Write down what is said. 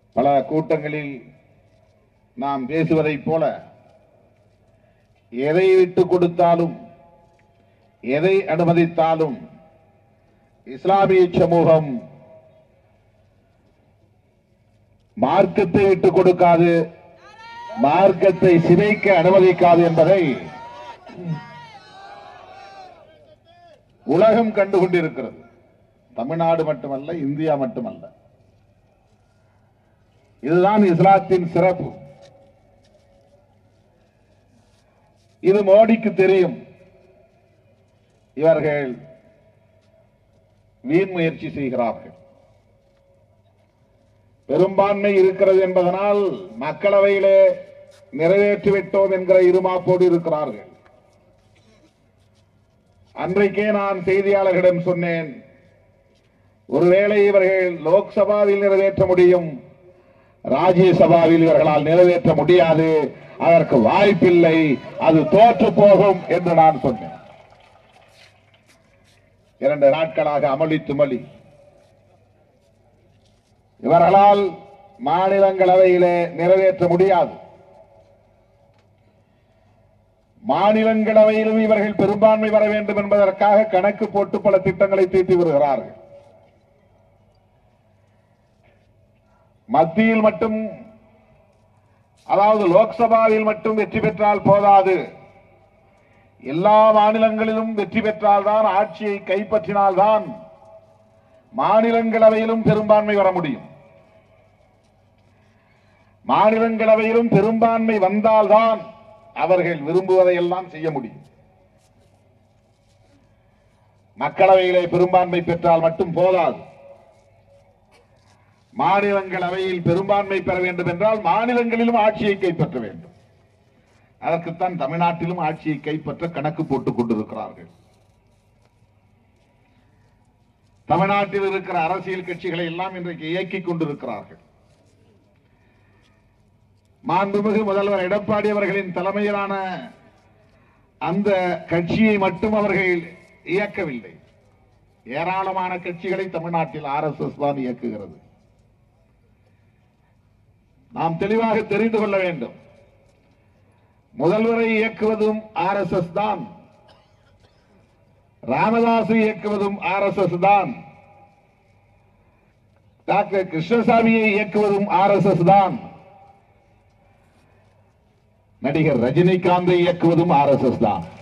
பல கூட்டங்களில் நாம் பேசுவதைப் போல எதை விட்டுக் கொடுத்தாலும் எதை அனுமதித்தாலும் இஸ்லாமிய சமூகம் மார்க்கத்தை விட்டுக் கொடுக்காது மார்க்கத்தை சிதைக்க அனுமதிக்காது என்பதை உலகம் கண்டு கொண்டிருக்கிறது தமிழ்நாடு மட்டுமல்ல இந்தியா மட்டுமல்ல இதுதான் இஸ்லாத்தின் சிறப்பு இது மோடிக்கு தெரியும் இவர்கள் வீண் முயற்சி செய்கிறார்கள் பெரும்பான்மை இருக்கிறது என்பதனால் மக்களவையிலே நிறைவேற்றிவிட்டோம் என்கிற இருமாப்போடு இருக்கிறார்கள் அன்றைக்கே நான் செய்தியாளர்களிடம் சொன்னேன் ஒருவேளை இவர்கள் லோக்சபாவில் நிறைவேற்ற முடியும் ராஜ்யசபாவில் இவர்களால் நிறைவேற்ற முடியாது அதற்கு வாய்ப்பில்லை அது தோற்று போகும் என்று நான் சொன்னேன் இரண்டு நாட்களாக அமளி துமளி இவர்களால் மாநிலங்களவையிலே நிறைவேற்ற முடியாது மாநிலங்களவையிலும் இவர்கள் பெரும்பான்மை வர வேண்டும் என்பதற்காக கணக்கு போட்டு பல திட்டங்களை தீட்டி வருகிறார்கள் மத்தியில் மட்டும் அதாவது லோக்சபாவில் மட்டும் வெற்றி பெற்றால் போதாது எல்லா மாநிலங்களிலும் வெற்றி பெற்றால்தான் ஆட்சியை கைப்பற்றினால்தான் மாநிலங்களவையிலும் பெரும்பான்மை வர முடியும் மாநிலங்களவையிலும் பெரும்பான்மை வந்தால்தான் அவர்கள் விரும்புவதை எல்லாம் செய்ய முடியும் மக்களவையிலே பெரும்பான்மை பெற்றால் மட்டும் போதாது மாநிலங்களவையில் பெரும்பான்மை பெற வேண்டும் என்றால் மாநிலங்களிலும் ஆட்சியை கைப்பற்ற வேண்டும் அதற்குத்தான் தமிழ்நாட்டிலும் ஆட்சியை கைப்பற்ற கணக்கு போட்டுக் கொண்டிருக்கிறார்கள் தமிழ்நாட்டில் இருக்கிற அரசியல் கட்சிகளை எல்லாம் இன்றைக்கு இயக்கிக் கொண்டிருக்கிறார்கள் மாண்புமிகு முதல்வர் எடப்பாடி அவர்களின் தலைமையிலான அந்த கட்சியை மட்டும் அவர்கள் இயக்கவில்லை ஏராளமான கட்சிகளை தமிழ்நாட்டில் ஆர்எஸ்எஸ் தான் இயக்குகிறது நாம் தெளிவாக தெரிந்து கொள்ள வேண்டும் முதல்வரை இயக்குவதும் ஆர்எஸ்எஸ் தான் ராமதாஸ் இயக்குவதும் ஆர்எஸ்எஸ் தான் டாக்டர் கிருஷ்ணசாமியை இயக்குவதும் ஆர்எஸ்எஸ் தான் நடிகர் ரஜினிகாந்தை இயக்குவதும் ஆர்எஸ்எஸ் தான்